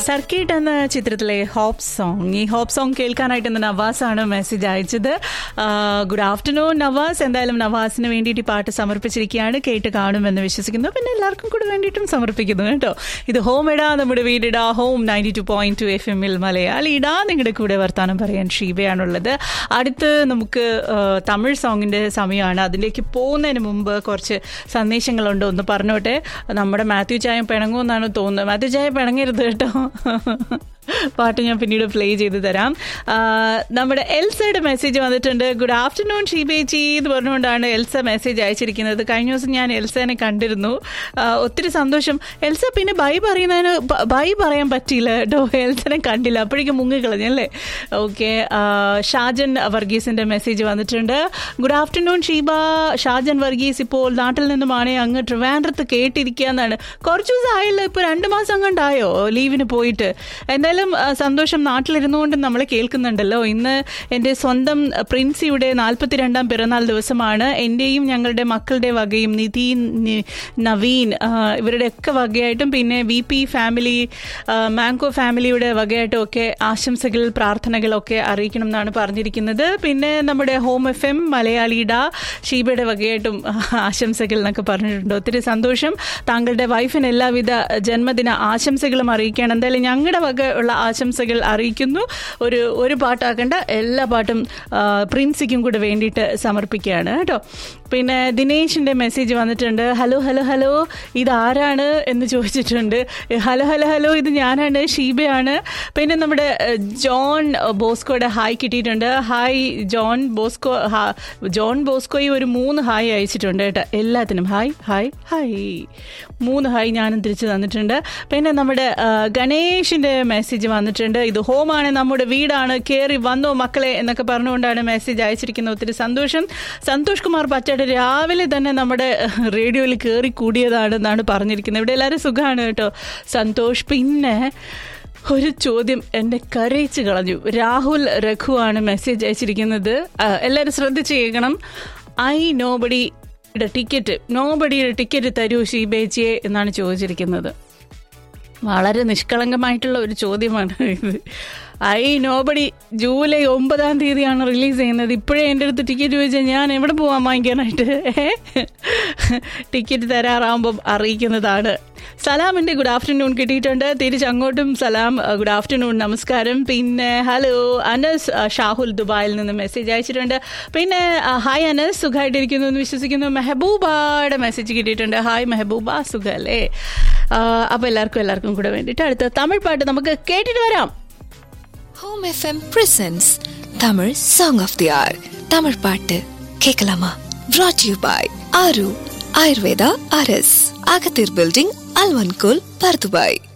Circuit എന്ന ചിത്രത്തിലെ hope song ഈ ഹോപ്പ് സോങ് കേൾക്കാനായിട്ട് ഇന്ന് നവാസാണ് മെസ്സേജ് അയച്ചത് ഗുഡ് ആഫ്റ്റർനൂൺ നവാസ് എന്തായാലും നവാസിന് വേണ്ടിയിട്ട് ഈ പാട്ട് സമർപ്പിച്ചിരിക്കുകയാണ് കേട്ട് കാണുമെന്ന് വിശ്വസിക്കുന്നു പിന്നെ എല്ലാവർക്കും കൂടെ വേണ്ടിയിട്ടും സമർപ്പിക്കുന്നു കേട്ടോ ഇത് ഹോം ഇടാ നമ്മുടെ വീടിടാ home ninety two point two F എമ്മിൽ മലയാളി ഇടാ നിങ്ങളുടെ കൂടെ വർത്താനം പറയാൻ ഷീബയാണുള്ളത് അടുത്ത് നമുക്ക് ആ, തമിഴ് സോങ്ങിന്റെ സമയമാണ് അതിലേക്ക് പോകുന്നതിന് മുമ്പ് കുറച്ച് സന്ദേശങ്ങളുണ്ട് ഒന്ന് പറഞ്ഞോട്ടെ നമ്മുടെ മാത്യു ചായ പിണങ്ങുമെന്നാണ് തോന്നുന്നത് മാത്യു ചായ പിണങ്ങരുത് കേട്ടോ പാട്ട് ഞാൻ പിന്നീട് പ്ലേ ചെയ്ത് തരാം ആ, നമ്മുടെ എൽസയുടെ മെസ്സേജ് വന്നിട്ടുണ്ട് ഗുഡ് ആഫ്റ്റർനൂൺ ഷീബേച്ചി എന്ന് പറഞ്ഞുകൊണ്ടാണ് എൽസ മെസ്സേജ് അയച്ചിരിക്കുന്നത് കഴിഞ്ഞ ദിവസം ഞാൻ എൽസനെ കണ്ടിരുന്നു ആ, ഒത്തിരി സന്തോഷം എൽസ പിന്നെ ബൈ പറയുന്നതിന് ബ- ബൈ പറയാൻ പറ്റിയില്ല കേട്ടോ എൽസനെ കണ്ടില്ല അപ്പോഴേക്കും മുങ്ങിക്കളഞ്ഞല്ലേ ഓക്കെ ഷാജൻ വർഗീസിന്റെ മെസ്സേജ് വന്നിട്ടുണ്ട് ഗുഡ് ആഫ്റ്റർനൂൺ ഷീബ ഷാജൻ വർഗീസ് ഇപ്പോൾ നാട്ടിൽ നിന്നുമാണ് അങ്ങ് ട്രിവാൻഡ്രത്ത് കേട്ടിരിക്കുക എന്നാണ് കുറച്ച് ദിവസം ആയല്ലോ ഇപ്പോൾ രണ്ട് മാസം അങ്ങോട്ടായോ ലീവിന് പോയിട്ട് എന്തായാലും ആ, സന്തോഷം നാട്ടിലിരുന്നുകൊണ്ട് നമ്മൾ കേൾക്കുന്നുണ്ടല്ലോ ഇന്ന് എൻ്റെ സ്വന്തം പ്രിൻസിയുടെ നാൽപ്പത്തിരണ്ടാം പിറന്നാൾ ദിവസമാണ് എൻ്റെയും ഞങ്ങളുടെ മക്കളുടെ വകയും നിതീൻ നി- നവീൻ ആ, ഇവരുടെയൊക്കെ വകയായിട്ടും പിന്നെ വി പി ഫാമിലി ആ, മാങ്കോ ഫാമിലിയുടെ വകയായിട്ടും ഒക്കെ ആശംസകൾ പ്രാർത്ഥനകളൊക്കെ അറിയിക്കണം എന്നാണ് പറഞ്ഞിരിക്കുന്നത് പിന്നെ നമ്മുടെ ഹോം എഫ് എം മലയാളിയുടെ ഷീബയുടെ വകയായിട്ടും ആശംസകൾ എന്നൊക്കെ പറഞ്ഞിട്ടുണ്ട് ഒത്തിരി സന്തോഷം താങ്കളുടെ വൈഫിന് എല്ലാവിധ ജന്മദിന ആശംസകളും അറിയിക്കുകയാണ് എന്തായാലും ഞങ്ങളുടെ വക ഉള്ള ആശംസകൾ അറിയിക്കുന്നു ഒരു ഒരു പാട്ടാക്കേണ്ട എല്ലാ പാട്ടും ആ, പ്രിൻസിക്കും കൂടെ വേണ്ടിയിട്ട് സമർപ്പിക്കുകയാണ് കേട്ടോ പിന്നെ ദിനേശിന്റെ മെസ്സേജ് വന്നിട്ടുണ്ട് ഹലോ ഹലോ ഹലോ ഇത് ആരാണ് എന്ന് ചോദിച്ചിട്ടുണ്ട് ഹലോ ഹലോ ഹലോ ഇത് ഞാനാണ് ഷീബയാണ് പിന്നെ നമ്മുടെ ഏഹ്, ജോൺ ബോസ്കോയുടെ ഹായ് കിട്ടിയിട്ടുണ്ട് ഹായ് ജോൺ ബോസ്കോ ഹാ- ജോൺ ബോസ്കോയി ഒരു മൂന്ന് ഹായ് അയച്ചിട്ടുണ്ട് കേട്ടോ എല്ലാത്തിനും ഹായ് ഹായ് ഹായ് മൂന്ന് ഹായ് ഞാനും തിരിച്ചു തന്നിട്ടുണ്ട് പിന്നെ നമ്മുടെ ആ, ഗണേഷിന്റെ മെസ്സേജ് വന്നിട്ടുണ്ട് ഇത് ഹോമാണ് നമ്മുടെ വീടാണ് കയറി വന്നോ മക്കളെ എന്നൊക്കെ പറഞ്ഞുകൊണ്ടാണ് മെസ്സേജ് അയച്ചിരിക്കുന്നത് ഒത്തിരി സന്തോഷം സന്തോഷ് കുമാർ പച്ചാട്ട് രാവിലെ തന്നെ നമ്മുടെ റേഡിയോയിൽ കയറി കൂടിയതാണെന്നാണ് പറഞ്ഞിരിക്കുന്നത് ഇവിടെ എല്ലാവരും സുഖമാണ് കേട്ടോ സന്തോഷ് പിന്നെ ഒരു ചോദ്യം എന്നെ കരയിച്ച് കളഞ്ഞു രാഹുൽ രഘുവാണ് മെസ്സേജ് അയച്ചിരിക്കുന്നത് ആ, എല്ലാവരും ശ്രദ്ധിച്ച് കേൾക്കണം ഐ നോബഡിയുടെ ടിക്കറ്റ് നോബഡിയുടെ ടിക്കറ്റ് തരൂ ഷീബേച്ചിയെ എന്നാണ് ചോദിച്ചിരിക്കുന്നത് വളരെ നിഷ്കളങ്കമായിട്ടുള്ള ഒരു ചോദ്യമാണ് ഇത് ഐ നോബടി ജൂലൈ ഒമ്പതാം തീയതിയാണ് റിലീസ് ചെയ്യുന്നത് ഇപ്പോഴേ എൻ്റെ അടുത്ത് ടിക്കറ്റ് ചോദിച്ചാൽ ഞാൻ എവിടെ പോകാൻ വാങ്ങിക്കാനായിട്ട് ഏ? ടിക്കറ്റ് തരാറാകുമ്പം അറിയിക്കുന്നതാണ് സലാമിൻ്റെ ഗുഡ് ആഫ്റ്റർനൂൺ കിട്ടിയിട്ടുണ്ട് തിരിച്ച് അങ്ങോട്ടും സലാം ഗുഡ് ആഫ്റ്റർനൂൺ നമസ്കാരം പിന്നെ ഹലോ അനസ് ആ, ഷാഹുൽ ദുബായിൽ നിന്ന് മെസ്സേജ് അയച്ചിട്ടുണ്ട് പിന്നെ ആ, ഹായ് അനസ് സുഖമായിട്ടിരിക്കുന്നു എന്ന് വിശ്വസിക്കുന്നു മെഹബൂബയുടെ മെസ്സേജ് കിട്ടിയിട്ടുണ്ട് ഹായ് മെഹബൂബ സുഖല്ലേ അപ്പോൾ എല്ലാവർക്കും എല്ലാവർക്കും കൂടെ വേണ്ടിയിട്ട് അടുത്ത തമിഴ് പാട്ട് നമുക്ക് കേട്ടിട്ട് വരാം home FM presents Tamil song of the hour Tamil பாட்டு கேட்கலாமா brought யூ பாய் ஆரு ஆயுர்வேதா அரஸ் அகத்தீர் பில்டிங் அல்வன்கோல் பர்துபாய்